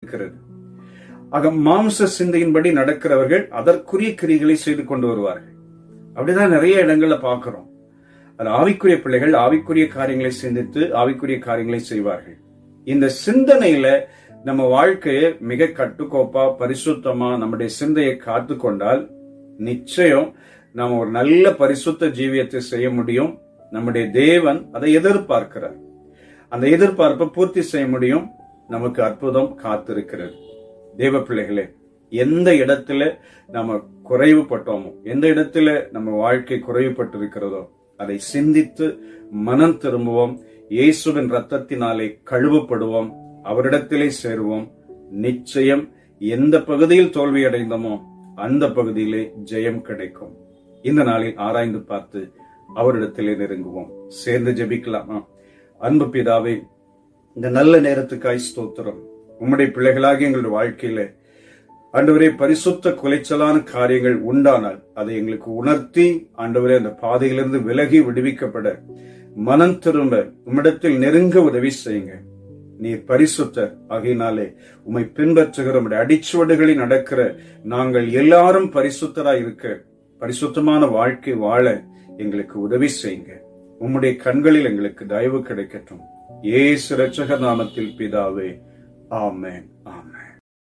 இருக்கிறது ஆக மாம்ச சிந்தையின்படி நடக்கிறவர்கள் அதற்குரிய கிரிகளை செய்து கொண்டு வருவார்கள் அப்படிதான் நிறைய இடங்கள்ல பார்க்கிறோம் அது ஆவிக்குரிய பிள்ளைகள் ஆவிக்குரிய காரியங்களை சிந்தித்து ஆவிக்குரிய காரியங்களை செய்வார்கள் இந்த சிந்தனையில நம்ம வாழ்க்கையை மிக கட்டுக்கோப்பா பரிசுத்தமா நம்முடைய சிந்தையை காத்து கொண்டால் நிச்சயம் நாம் ஒரு நல்ல பரிசுத்த ஜீவியத்தை செய்ய முடியும் நம்முடைய தேவன் அதை எதிர்பார்க்கிறார் அந்த எதிர்பார்ப்பை பூர்த்தி செய்ய முடியும் நமக்கு அற்புதம் காத்திருக்கிறது தேவ பிள்ளைகளே எந்த இடத்துல நம்ம குறைவுபட்டோமோ எந்த இடத்துல நம்ம வாழ்க்கை குறைவுபட்டிருக்கிறதோ அதை சிந்தித்து மனம் திரும்புவோம் இயேசுவின் ரத்தத்தினாலே கழுவப்படுவோம் அவரிடத்திலே சேருவோம் நிச்சயம் எந்த பகுதியில் தோல்வி அடைந்தோமோ அந்த பகுதியிலே ஜெயம் கிடைக்கும் இந்த நாளில் ஆராய்ந்து பார்த்து அவரிடத்திலே நெருங்குவோம் சேர்ந்து ஜெபிக்கலாமா அன்பு பிதாவே இந்த நல்ல நேரத்துக்காய் ஸ்தோத்திரம் உம்முடைய பிள்ளைகளாகி எங்களுடைய வாழ்க்கையில ஆண்டவரே பரிசுத்த குலைச்சலான காரியங்கள் உண்டானால் அதை எங்களுக்கு உணர்த்தி ஆண்டவரே அந்த பாதையிலிருந்து விலகி விடுவிக்கப்பட மனம் திரும்ப உம்மிடத்தில் நெருங்க உதவி செய்யுங்க நீர் பரிசுத்தர் ஆகையினாலே உம்மை பின்பற்றுகிற உம்முடைய அடிச்சுவடுகளில் நடக்கிற நாங்கள் எல்லாரும் பரிசுத்தராய் இருக்க பரிசுத்தமான வாழ்க்கை வாழ எங்களுக்கு உதவி செய்யுங்க உம்முடைய கண்களில் எங்களுக்கு தயவு கிடைக்கட்டும் ஏசு ரட்சக நாமத்தில் பிதாவே ஆமென்